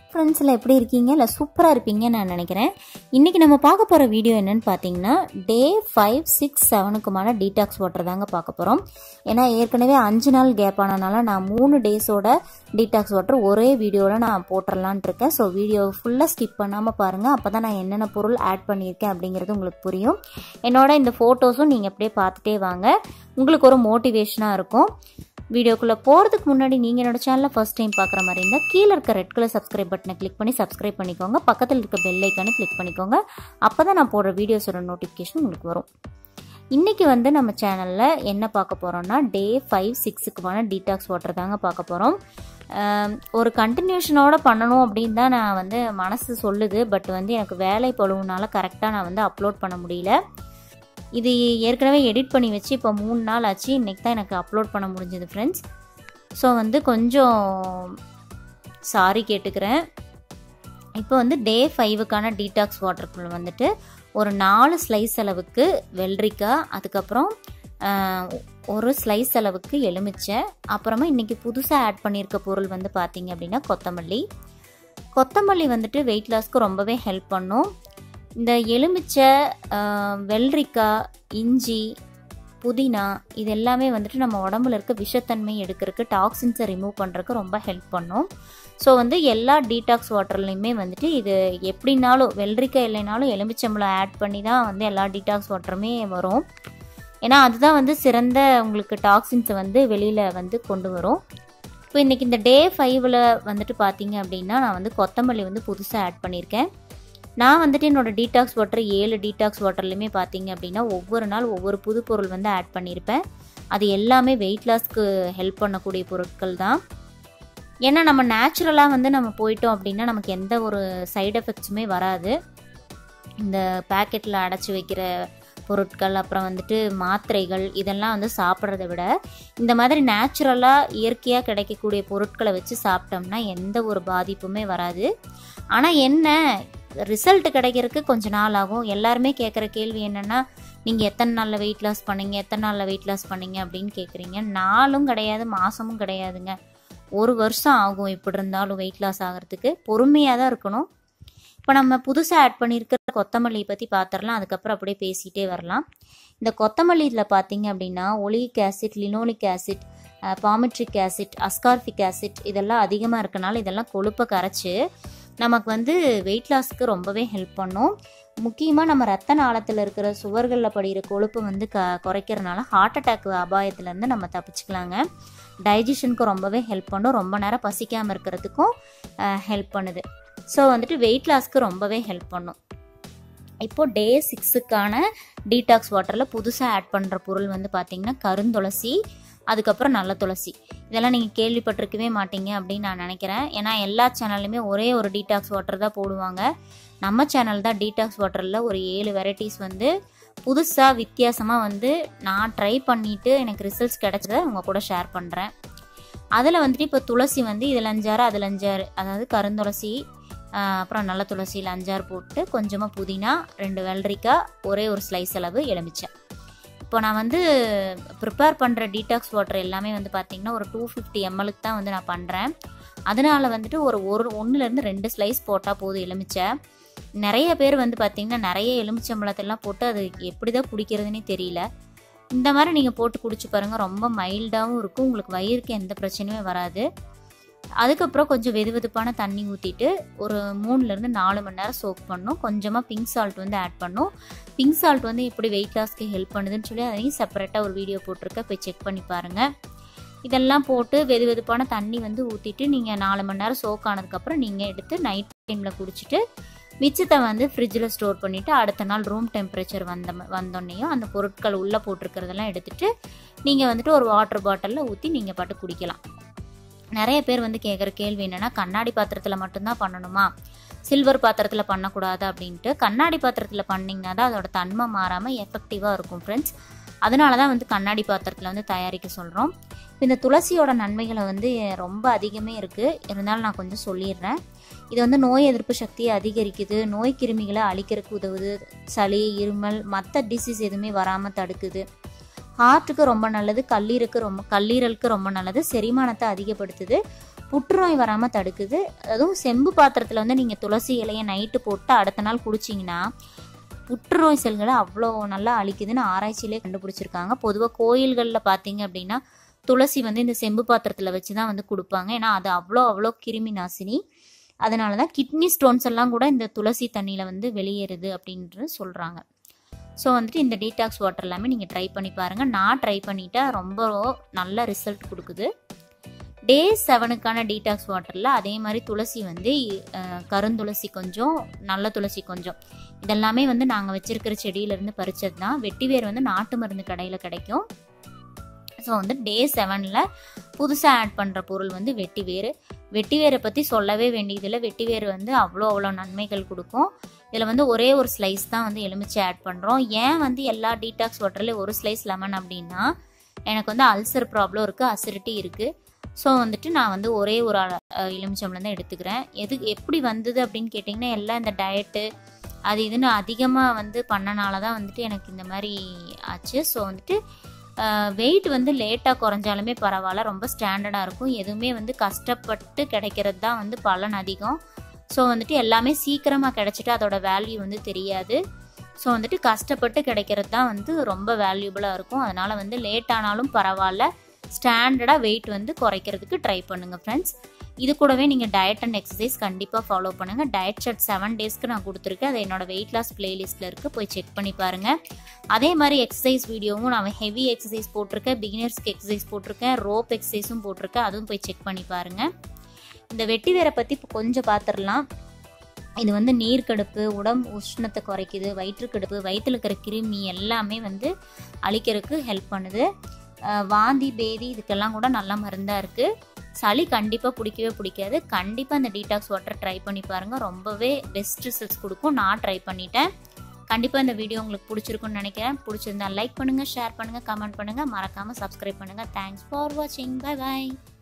ஃப்ரெண்ட்ஸில் எப்படி இருக்கீங்க இல்லை சூப்பராக இருப்பீங்கன்னு நான் நினைக்கிறேன் இன்றைக்கி நம்ம பார்க்க போகிற வீடியோ என்னன்னு பார்த்தீங்கன்னா டே ஃபைவ் சிக்ஸ் செவனுக்குமான டீடாக்ஸ் வாட்டர் தாங்க பார்க்க போகிறோம் ஏன்னா ஏற்கனவே அஞ்சு நாள் கேப் ஆனனால நான் மூணு டேஸோட டீடாக்ஸ் வாட்டர் ஒரே வீடியோவில் நான் போட்டுடலான் இருக்கேன் ஸோ வீடியோ ஃபுல்லாக ஸ்கிப் பண்ணாமல் பாருங்கள் அப்போ தான் நான் என்னென்ன பொருள் ஆட் பண்ணியிருக்கேன் அப்படிங்கிறது உங்களுக்கு புரியும் என்னோட இந்த ஃபோட்டோஸும் நீங்கள் அப்படியே பார்த்துட்டே வாங்க உங்களுக்கு ஒரு மோட்டிவேஷனாக இருக்கும் வீடியோக்குள்ளே போகிறதுக்கு முன்னாடி நீங்கள் என்னோட சேனலை ஃபஸ்ட் டைம் பார்க்குற மாதிரி இருந்தால் கீழே இருக்க ரெட் கலர் சப்ஸ்கிரைப் பட்டனை கிளிக் பண்ணி சப்ஸ்கிரைப் பண்ணிக்கோங்க பக்கத்தில் இருக்க பெல் ஐக்கானு கிளிக் பண்ணிக்கோங்க அப்போ தான் நான் போடுற வீடியோஸோட நோட்டிஃபிகேஷன் உங்களுக்கு வரும் இன்றைக்கி வந்து நம்ம சேனலில் என்ன பார்க்க போகிறோம்னா டே ஃபைவ் சிக்ஸுக்குமான டீடாக்ஸ் வாட்டர் தாங்க பார்க்க போகிறோம் ஒரு கண்டினியூஷனோட பண்ணணும் அப்படின்னு தான் நான் வந்து மனசு சொல்லுது பட் வந்து எனக்கு வேலை பழுவுனால கரெக்டாக நான் வந்து அப்லோட் பண்ண முடியல இது ஏற்கனவே எடிட் பண்ணி வச்சு இப்போ மூணு நாள் ஆச்சு இன்றைக்கி தான் எனக்கு அப்லோட் பண்ண முடிஞ்சது ஃப்ரெண்ட்ஸ் ஸோ வந்து கொஞ்சம் சாரி கேட்டுக்கிறேன் இப்போ வந்து டே ஃபைவுக்கான டீடாக்ஸ் வாட்டருக்குள்ள வந்துட்டு ஒரு நாலு ஸ்லைஸ் அளவுக்கு வெள்ளரிக்காய் அதுக்கப்புறம் ஒரு ஸ்லைஸ் அளவுக்கு எலுமிச்சை அப்புறமா இன்றைக்கி புதுசாக ஆட் பண்ணியிருக்க பொருள் வந்து பார்த்தீங்க அப்படின்னா கொத்தமல்லி கொத்தமல்லி வந்துட்டு வெயிட் லாஸ்க்கு ரொம்பவே ஹெல்ப் பண்ணும் இந்த எலுமிச்சை வெள்ளரிக்காய் இஞ்சி புதினா இது எல்லாமே வந்துட்டு நம்ம உடம்புல இருக்க விஷத்தன்மை எடுக்கிறதுக்கு டாக்ஸின்ஸை ரிமூவ் பண்ணுறதுக்கு ரொம்ப ஹெல்ப் பண்ணும் ஸோ வந்து எல்லா டீடாக்ஸ் வாட்டர்லையுமே வந்துட்டு இது எப்படினாலும் வெள்ளரிக்காய் இல்லைனாலும் எலுமிச்சம்பளம் ஆட் பண்ணி தான் வந்து எல்லா டீடாக்ஸ் வாட்டருமே வரும் ஏன்னா அதுதான் வந்து சிறந்த உங்களுக்கு டாக்ஸின்ஸை வந்து வெளியில் வந்து கொண்டு வரும் இப்போ இன்றைக்கி இந்த டே ஃபைவ்ல வந்துட்டு பார்த்தீங்க அப்படின்னா நான் வந்து கொத்தமல்லி வந்து புதுசாக ஆட் பண்ணியிருக்கேன் நான் வந்துட்டு என்னோடய டீடாக்ஸ் வாட்டர் ஏழு டீடாக்ஸ் வாட்டர்லையுமே பார்த்தீங்க அப்படின்னா ஒவ்வொரு நாள் ஒவ்வொரு புது பொருள் வந்து ஆட் பண்ணியிருப்பேன் அது எல்லாமே வெயிட் லாஸ்க்கு ஹெல்ப் பண்ணக்கூடிய பொருட்கள் தான் ஏன்னா நம்ம நேச்சுரலாக வந்து நம்ம போயிட்டோம் அப்படின்னா நமக்கு எந்த ஒரு சைடு எஃபெக்ட்ஸுமே வராது இந்த பேக்கெட்டில் அடைச்சி வைக்கிற பொருட்கள் அப்புறம் வந்துட்டு மாத்திரைகள் இதெல்லாம் வந்து சாப்பிட்றத விட இந்த மாதிரி நேச்சுரலாக இயற்கையாக கிடைக்கக்கூடிய பொருட்களை வச்சு சாப்பிட்டோம்னா எந்த ஒரு பாதிப்புமே வராது ஆனால் என்ன ரிசல்ட் கிடைக்கிறதுக்கு கொஞ்ச நாள் ஆகும் எல்லாருமே கேட்குற கேள்வி என்னென்னா நீங்கள் எத்தனை நாளில் வெயிட் லாஸ் பண்ணீங்க எத்தனை நாளில் வெயிட் லாஸ் பண்ணீங்க அப்படின்னு கேட்குறீங்க நாளும் கிடையாது மாதமும் கிடையாதுங்க ஒரு வருஷம் ஆகும் எப்படி இருந்தாலும் வெயிட் லாஸ் ஆகிறதுக்கு பொறுமையாக தான் இருக்கணும் இப்போ நம்ம புதுசாக ஆட் பண்ணியிருக்கிற கொத்தமல்லியை பற்றி பார்த்துடலாம் அதுக்கப்புறம் அப்படியே பேசிகிட்டே வரலாம் இந்த கொத்தமல்லியில் பார்த்தீங்க அப்படின்னா oleic acid linoleic acid palmitic acid ascorbic acid இதெல்லாம் அதிகமாக இருக்கனால இதெல்லாம் கொழுப்பை கரைச்சி நமக்கு வந்து வெயிட் லாஸ்க்கு ரொம்பவே ஹெல்ப் பண்ணும் முக்கியமாக நம்ம ரத்த நாளத்தில் இருக்கிற சுவர்களில் படிகிற கொழுப்பு வந்து க குறைக்கிறனால ஹார்ட் அட்டாக் அபாயத்துலேருந்து நம்ம தப்பிச்சுக்கலாங்க டைஜஷனுக்கு ரொம்பவே ஹெல்ப் பண்ணும் ரொம்ப நேரம் பசிக்காமல் இருக்கிறதுக்கும் ஹெல்ப் பண்ணுது ஸோ வந்துட்டு வெயிட் லாஸ்க்கு ரொம்பவே ஹெல்ப் பண்ணும் இப்போது டே சிக்ஸுக்கான டீடாக்ஸ் வாட்டரில் புதுசாக ஆட் பண்ணுற பொருள் வந்து பார்த்திங்கன்னா கருந்துளசி அதுக்கப்புறம் நல்ல துளசி இதெல்லாம் நீங்கள் கேள்விப்பட்டிருக்கவே மாட்டீங்க அப்படின்னு நான் நினைக்கிறேன் ஏன்னா எல்லா சேனல்லையுமே ஒரே ஒரு டீடாக்ஸ் வாட்டர் தான் போடுவாங்க நம்ம சேனல் தான் டீடாக்ஸ் வாட்டரில் ஒரு ஏழு வெரைட்டிஸ் வந்து புதுசாக வித்தியாசமாக வந்து நான் ட்ரை பண்ணிவிட்டு எனக்கு ரிசல்ட்ஸ் கிடச்சதை உங்கள் கூட ஷேர் பண்ணுறேன் அதில் வந்துட்டு இப்போ துளசி வந்து இதில் அஞ்சாறு அதில் அஞ்சாறு அதாவது கருந்துளசி அப்புறம் நல்ல துளசியில் அஞ்சாறு போட்டு கொஞ்சமாக புதினா ரெண்டு வெள்ளரிக்காய் ஒரே ஒரு ஸ்லைஸ் அளவு எலுமிச்சை இப்போ நான் வந்து ப்ரிப்பேர் பண்ணுற டீடாக்ஸ் வாட்டர் எல்லாமே வந்து பார்த்திங்கன்னா ஒரு டூ ஃபிஃப்டி எம்எலுக்கு தான் வந்து நான் பண்ணுறேன் அதனால் வந்துட்டு ஒரு ஒரு ஒன்றுலேருந்து ரெண்டு ஸ்லைஸ் போட்டால் போதும் எலுமிச்சை நிறைய பேர் வந்து பார்த்திங்கன்னா நிறைய எலுமிச்சம்பழத்தெல்லாம் போட்டு அது எப்படி தான் குடிக்கிறதுனே தெரியல இந்த மாதிரி நீங்கள் போட்டு குடிச்சு பாருங்கள் ரொம்ப மைல்டாகவும் இருக்கும் உங்களுக்கு வயிறுக்கு எந்த பிரச்சனையுமே வராது அதுக்கப்புறம் கொஞ்சம் வெது வெதுப்பான தண்ணி ஊற்றிட்டு ஒரு மூணுலேருந்து நாலு மணி நேரம் சோக் பண்ணும் கொஞ்சமாக பிங்க் சால்ட் வந்து ஆட் பண்ணும் பிங்க் சால்ட் வந்து எப்படி வெயிட் லாஸ்க்கு ஹெல்ப் பண்ணுதுன்னு சொல்லி அதையும் செப்பரேட்டாக ஒரு வீடியோ போட்டிருக்க போய் செக் பண்ணி பாருங்கள் இதெல்லாம் போட்டு வெது வெதுப்பான தண்ணி வந்து ஊற்றிட்டு நீங்கள் நாலு மணி நேரம் சோக் ஆனதுக்கப்புறம் நீங்கள் எடுத்து நைட் டைமில் குடிச்சிட்டு மிச்சத்தை வந்து ஃப்ரிட்ஜில் ஸ்டோர் பண்ணிவிட்டு அடுத்த நாள் ரூம் டெம்பரேச்சர் வந்த வந்தோடனேயும் அந்த பொருட்கள் உள்ளே போட்டிருக்கிறதெல்லாம் எடுத்துகிட்டு நீங்கள் வந்துட்டு ஒரு வாட்டர் பாட்டிலில் ஊற்றி நீங்கள் பாட்டு குடிக்கலாம் நிறைய பேர் வந்து கேட்குற கேள்வி என்னென்னா கண்ணாடி பாத்திரத்தில் மட்டும்தான் பண்ணணுமா சில்வர் பாத்திரத்தில் பண்ணக்கூடாது அப்படின்ட்டு கண்ணாடி பாத்திரத்தில் பண்ணிங்கன்னா தான் அதோட தன்மை மாறாமல் எஃபெக்டிவாக இருக்கும் ஃப்ரெண்ட்ஸ் அதனால தான் வந்து கண்ணாடி பாத்திரத்தில் வந்து தயாரிக்க சொல்கிறோம் இந்த துளசியோட நன்மைகளை வந்து ரொம்ப அதிகமே இருக்குது இருந்தாலும் நான் கொஞ்சம் சொல்லிடுறேன் இது வந்து நோய் எதிர்ப்பு சக்தியை அதிகரிக்குது நோய் கிருமிகளை அழிக்கிறதுக்கு உதவுது சளி இருமல் மற்ற டிசீஸ் எதுவுமே வராமல் தடுக்குது ஹார்ட்டுக்கு ரொம்ப நல்லது கல்லீருக்கு ரொம்ப கல்லீரலுக்கு ரொம்ப நல்லது செரிமானத்தை அதிகப்படுத்துது புற்றுநோய் வராமல் தடுக்குது அதுவும் செம்பு பாத்திரத்தில் வந்து நீங்கள் துளசி இலையை நைட்டு போட்டு அடுத்த நாள் குடிச்சிங்கன்னா புற்றுநோய் செல்களை அவ்வளோ நல்லா அழிக்குதுன்னு ஆராய்ச்சியிலே கண்டுபிடிச்சிருக்காங்க பொதுவாக கோயில்களில் பார்த்தீங்க அப்படின்னா துளசி வந்து இந்த செம்பு பாத்திரத்தில் வச்சு தான் வந்து கொடுப்பாங்க ஏன்னா அது அவ்வளோ அவ்வளோ கிருமி நாசினி அதனால தான் கிட்னி ஸ்டோன்ஸ் எல்லாம் கூட இந்த துளசி தண்ணியில் வந்து வெளியேறுது அப்படின்ட்டு சொல்கிறாங்க ஸோ வந்துட்டு இந்த டீடாக்ஸ் வாட்டர் எல்லாமே நீங்கள் ட்ரை பண்ணி பாருங்கள் நான் ட்ரை பண்ணிட்டேன் ரொம்ப நல்ல ரிசல்ட் கொடுக்குது டே செவனுக்கான டீடாக்ஸ் வாட்டரில் அதே மாதிரி துளசி வந்து அஹ், கருந்துளசி கொஞ்சம் நல்ல துளசி கொஞ்சம் இதெல்லாமே வந்து நாங்கள் வச்சிருக்கிற செடியிலேருந்து பறிச்சது தான் வெட்டிவேர் வந்து நாட்டு மருந்து கடையில் கிடைக்கும் ஸோ வந்து டே செவனில் புதுசாக ஆட் பண்ணுற பொருள் வந்து வெட்டிவேர் வெட்டிவேரை பற்றி சொல்லவே வேண்டியதில்லை வெட்டிவேர் வந்து அவ்வளோ அவ்வளோ நன்மைகள் கொடுக்கும் இதில் வந்து ஒரே ஒரு ஸ்லைஸ் தான் வந்து எலுமிச்சை ஆட் பண்ணுறோம் ஏன் வந்து எல்லா டீடாக்ஸ் வாட்டர்லேயும் ஒரு ஸ்லைஸ் லெமன் அப்படின்னா எனக்கு வந்து அல்சர் ப்ராப்ளம் இருக்குது அசிடிட்டி இருக்குது ஸோ வந்துட்டு நான் வந்து ஒரே ஒரு அஹ், எலுமிச்சம்பழம் தான் எடுத்துக்கிறேன் எது எப்படி வந்தது அப்படின்னு கேட்டிங்கன்னா எல்லாம் இந்த டயட்டு அது இதுன்னு அதிகமாக வந்து பண்ணனால தான் வந்துட்டு எனக்கு இந்த மாதிரி ஆச்சு ஸோ வந்துட்டு வெயிட் வந்து லேட்டாக குறைஞ்சாலுமே பரவாயில்ல ரொம்ப ஸ்டாண்டர்டாக இருக்கும் எதுவுமே வந்து கஷ்டப்பட்டு கிடைக்கிறது தான் வந்து பலன் அதிகம் ஸோ வந்துட்டு எல்லாமே சீக்கிரமாக கிடைச்சிட்டு அதோட வேல்யூ வந்து தெரியாது ஸோ வந்துட்டு கஷ்டப்பட்டு கிடைக்கிறது தான் வந்து ரொம்ப வேல்யூபிளாக இருக்கும் அதனால் வந்து லேட் ஆனாலும் பரவாயில்ல ஸ்டாண்டர்டாக வெயிட் வந்து குறைக்கிறதுக்கு ட்ரை பண்ணுங்கள் ஃப்ரெண்ட்ஸ் இது கூடவே நீங்கள் டயட் அண்ட் எக்ஸசைஸ் கண்டிப்பாக ஃபாலோ பண்ணுங்கள் டயட் ஷர்ட் செவன் டேஸ்க்கு நான் கொடுத்துருக்கேன் அது என்னோட வெயிட் லாஸ் பிளேலிஸ்ட்டில் இருக்குது போய் செக் பண்ணி பாருங்கள் அதே மாதிரி எக்ஸசைஸ் வீடியோவும் நான் ஹெவி எக்ஸசைஸ் போட்டிருக்கேன் பிகினர்ஸ்க்கு எக்ஸசைஸ் போட்டிருக்கேன் ரோப் எக்ஸசைஸும் போட்டிருக்கேன் அதுவும் போய் செக் பண்ணி பாருங்கள் இந்த வெட்டி வேரை பற்றி இப்போ கொஞ்சம் பார்த்துடலாம் இது வந்து நீர்க்கடுப்பு உடம்பு உஷ்ணத்தை குறைக்குது வயிற்றுக்கடுப்பு வயிற்றில் இருக்கிற கிருமி எல்லாமே வந்து அழிக்கிறதுக்கு ஹெல்ப் பண்ணுது அஹ் வாந்தி பேதி இதுக்கெல்லாம் கூட நல்ல மருந்தாக இருக்குது சளி கண்டிப்பாக பிடிக்கவே பிடிக்காது கண்டிப்பாக இந்த டீடாக்ஸ் வாட்டர் ட்ரை பண்ணி பாருங்கள் ரொம்பவே பெஸ்ட் ரிசல்ட்ஸ் கொடுக்கும் நான் ட்ரை பண்ணிட்டேன் கண்டிப்பாக இந்த வீடியோ உங்களுக்கு பிடிச்சிருக்குன்னு நினைக்கிறேன் பிடிச்சிருந்தா லைக் பண்ணுங்கள் ஷேர் பண்ணுங்கள் கமெண்ட் பண்ணுங்கள் மறக்காமல் சப்ஸ்கிரைப் பண்ணுங்கள் தேங்க்ஸ் ஃபார் வாட்சிங் பை பாய்